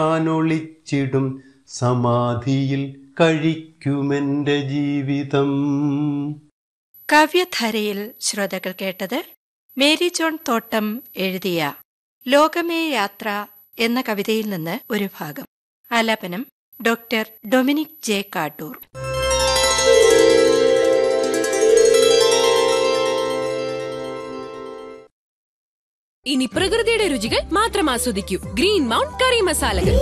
ഞാനൊളിച്ചിടും സമാധിയിൽ കഴിക്കുമെന്റെ ജീവിതം കാവ്യധാരയിൽ ശ്രോതാക്കൾ കേട്ടത് മേരി ജോൺ തോട്ടം എഴുതിയ ലോകമേ യാത്ര എന്ന കവിതയിൽ നിന്ന് ഒരു ഭാഗം ആലാപനം ഡോക്ടർ ഡൊമിനിക് ജെ കാട്ടൂർ ഇനി പ്രകൃതിയുടെ രുചികൾ മാത്രം ആസ്വദിക്കൂ ഗ്രീൻ മൗണ്ട് കറി മസാലകൾ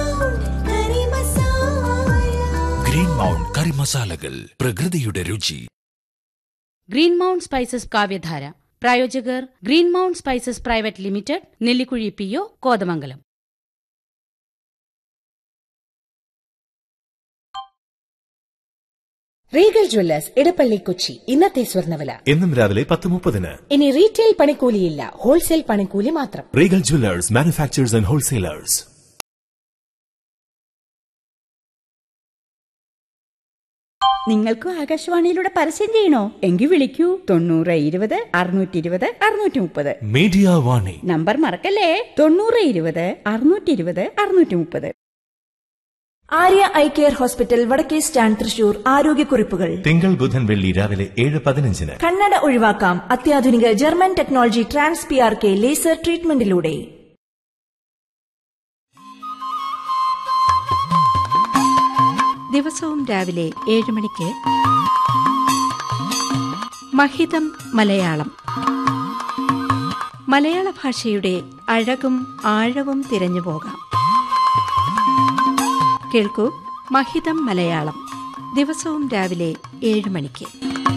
ഗ്രീൻ മൗണ്ട് കറി മസാലകൾ പ്രകൃതിയുടെ രുചി ഗ്രീൻ മൗണ്ട് സ്പൈസസ് കാവ്യധാര പ്രായോജകർ green mount spices private limited Nellikuzhi P O Kothamangalam regal jewellers Edappally Kochi ഇന്നത്തെ സ്വർണ്ണവില എന്നും രാവിലെ പത്ത് മുപ്പതിന് ഇനി റീറ്റെയിൽ പണിക്കൂലിയില്ല ഹോൾസെയിൽ പണിക്കൂലി മാത്രം regal jewellers manufacturers and wholesalers നിങ്ങൾക്കും ആകാശവാണിയിലൂടെ പരസ്യം ചെയ്യണോ എങ്കിൽ വിളിക്കൂ തൊണ്ണൂറ് ഇരുപത് അറുന്നൂറ്റി ഇരുപത് അറുന്നൂറ്റി മുപ്പത് മീഡിയ വാണി നമ്പർ മറക്കല്ലേ തൊണ്ണൂറ് ഇരുപത് അറുന്നൂറ്റി ഇരുപത് അറുന്നൂറ്റി മുപ്പത് ആര്യ ഐ കെയർ ഹോസ്പിറ്റൽ വടക്കേ സ്റ്റാൻഡ് തൃശൂർ ആരോഗ്യക്കുറിപ്പുകൾ തിങ്കൾ ബുധൻ വെള്ളി രാവിലെ ഏഴ് പതിനഞ്ചിന് കണ്ണട ഒഴിവാക്കാം അത്യാധുനിക German technology trans P R K laser ട്രീറ്റ്മെന്റിലൂടെ ദിവസവും രാവിലെ ഏഴ് മണിക്ക് മഹിതം മലയാളം മലയാള ഭാഷയുടെ അഴകും ആഴവും തിരഞ്ഞു പോകാം കേൾക്കൂ മഹിതം മലയാളം ദിവസവും രാവിലെ ഏഴ് മണിക്ക്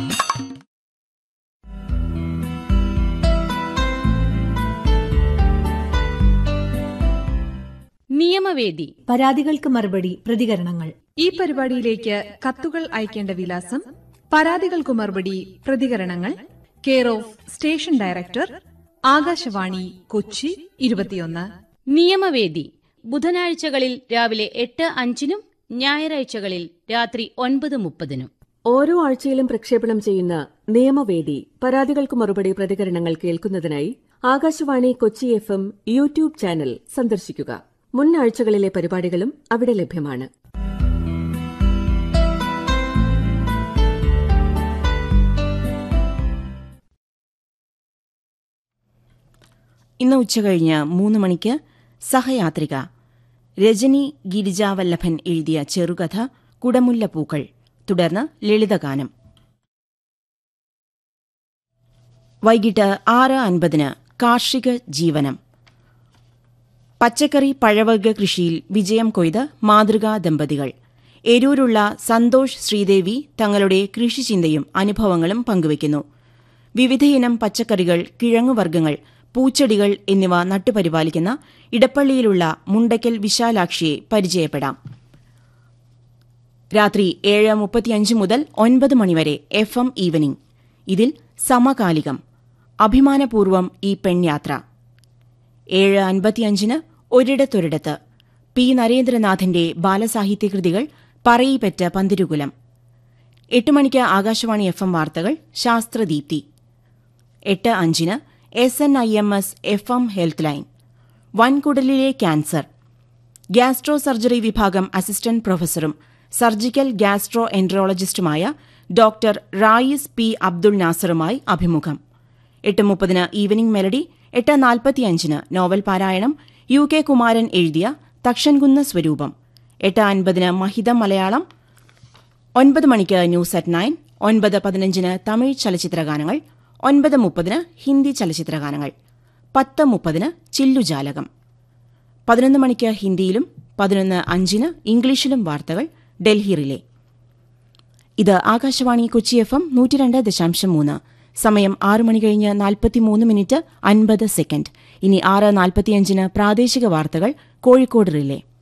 നിയമവേദി പരാതികൾക്ക് മറുപടി പ്രതികരണങ്ങൾ ഈ പരിപാടിയിലേക്ക് കത്തുകൾ അയക്കേണ്ട വിലാസം പരാതികൾക്ക് മറുപടി പ്രതികരണങ്ങൾ care of station director Akashvani Kochi ഇരുപത്തിയൊന്ന് നിയമവേദി ബുധനാഴ്ചകളിൽ രാവിലെ എട്ട് അഞ്ചിനും ഞായറാഴ്ചകളിൽ രാത്രി ഒൻപത് മുപ്പതിനും ഓരോ ആഴ്ചയിലും പ്രക്ഷേപണം ചെയ്യുന്ന നിയമവേദി പരാതികൾക്ക് മറുപടി പ്രതികരണങ്ങൾ കേൾക്കുന്നതിനായി Akashvani Kochi F M YouTube channel സന്ദർശിക്കുക മുൻ ആഴ്ചകളിലെ പരിപാടികളും അവിടെ ലഭ്യമാണ് ഇന്ന് ഉച്ചകഴിഞ്ഞ് മൂന്ന് മണിക്ക് സഹയാത്രിക രജനി ഗിരിജാവല്ലഭൻ എഴുതിയ ചെറുകഥ കുടമുല്ല പൂക്കൾ തുടർന്ന് ലളിതഗാനം വൈകിട്ട് ആറ് അൻപതിന് കാർഷിക ജീവനം പച്ചക്കറി പഴവർഗ കൃഷിയിൽ വിജയം കൊയ്ത് മാതൃകാ ദമ്പതികൾ എരൂരുള്ള സന്തോഷ് ശ്രീദേവി തങ്ങളുടെ കൃഷിചിന്തയും അനുഭവങ്ങളും പങ്കുവയ്ക്കുന്നു വിവിധയിനം പച്ചക്കറികൾ കിഴങ്ങുവർഗ്ഗങ്ങൾ പൂച്ചെടികൾ എന്നിവ നട്ടുപരിപാലിക്കുന്ന ഇടപ്പള്ളിയിലുള്ള മുണ്ടയ്ക്കൽ വിശാലാക്ഷിയെ പരിചയപ്പെടാം രാത്രി ഏഴ് മുപ്പത്തിയഞ്ച് മുതൽ ഒൻപത് മണിവരെ എഫ് എം ഈവനിംഗ് ഇതിൽ സമകാലികം അഭിമാനപൂർവം ഈ പെൺയാത്ര ഏഴ് അൻപത്തിയഞ്ചിന് ഒരിടത്തൊരിടത്ത് പി നരേന്ദ്രനാഥിന്റെ ബാലസാഹിത്യകൃതികൾ പറയിപ്പറ്റ പന്തിരുകുലം എട്ട് മണിക്ക് ആകാശവാണി എഫ് എം വാർത്തകൾ ശാസ്ത്രദീപ്തി എട്ട് അഞ്ചിന് S N I M S F M health line വൻകുടലിലെ ക്യാൻസർ ഗ്യാസ്ട്രോ സർജറി വിഭാഗം അസിസ്റ്റന്റ് പ്രൊഫസറും സർജിക്കൽ ഗ്യാസ്ട്രോ എൻട്രോളജിസ്റ്റുമായ ഡോക്ടർ റായിസ് പി അബ്ദുൾ നാസറുമായി അഭിമുഖം എട്ട് മുപ്പതിന് ഈവനിംഗ് മെലഡി എട്ട് നാൽപ്പത്തിയഞ്ചിന് നോവൽ പാരായണം യു കെ കുമാരൻ എഴുതിയ തക്ഷൻകുന്ന് സ്വരൂപം എട്ട് അൻപതിന് മഹിതം മലയാളം ഒൻപത് മണിക്ക് ന്യൂസ് അറ്റ് നയൻ ഒൻപത് പതിനഞ്ചിന് തമിഴ് ചലച്ചിത്രഗാനങ്ങൾ ഒൻപത് മുപ്പതിന് ഹിന്ദി ചലച്ചിത്രഗാനങ്ങൾ പത്ത് മുപ്പതിന് ചില്ലുജാലകം പതിനൊന്ന് മണിക്ക് ഹിന്ദിയിലും പതിനൊന്ന് അഞ്ചിന് ഇംഗ്ലീഷിലും വാർത്തകൾ ഡൽഹി റിലേ ഇത് ആകാശവാണി കൊച്ചി എഫ് എം നൂറ്റിരണ്ട് ദശാംശം മൂന്ന് സമയം ആറ് മണി കഴിഞ്ഞ് നാൽപ്പത്തിമൂന്ന് മിനിറ്റ് അൻപത് സെക്കൻഡ് ഇനി ആറ് നാൽപ്പത്തിയഞ്ചിന് പ്രാദേശിക വാർത്തകൾ കോഴിക്കോട് റിലേ